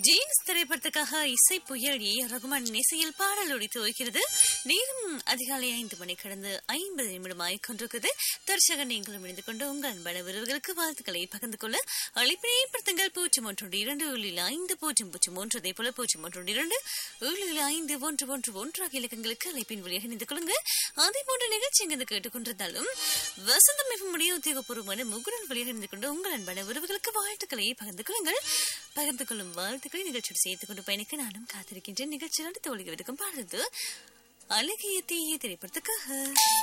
jeans திரைப்படத்துக்காக இசை புயல் ஏ ரகுமான் இசையில் பாடல் ஒடித்து வைக்கிறது நேரம் அதிகாலை ஐந்து மணி கடந்து ஐம்பது நிமிடம் ஆய்கொண்டிருக்கிறது தர்ஷக நீங்களும் இணைந்து கொண்டு உங்கள் அன்பான உறவுகளுக்கு வாழ்த்துக்களை பகிர்ந்து கொள்ள அழைப்பினை ஏற்படுத்துங்கள் பூஜ்ஜியம் ஒன்று இரண்டு ஏழில் ஐந்து பூஜ்ஜியம் பூஜ்ஜியம் ஒன்று அதே போல பூஜ்ஜியம் ஒன்று இரண்டு ஏழில் ஐந்து ஒன்று ஒன்று ஒன்று ஆகிய இலக்கங்களுக்கு அழைப்பின் வழியாக இணைந்து கொள்ளுங்க அதே போன்ற நிகழ்ச்சி எங்கு கேட்டுக்கொண்டிருந்தாலும் வசந்தம் மிகமுடைய உத்தியோகபூர்வமான முகுடன் வழியாக இணைந்து கொண்டு உங்கள் அன்பான உறவுகளுக்கு வாழ்த்துக்களை பகிர்ந்து கொள்ளுங்கள் பகிர்ந்து கொள்ளும் வாழ்த்துக்களை நிகழ்ச்சியோடு சேர்த்துக் கொண்டு பயணிக்க நானும் காத்திருக்கின்றேன் நிகழ்ச்சியில் அடுத்த ஒளிவதற்கும் பாடுறது அழகிய தீய திரைப்படத்துக்காக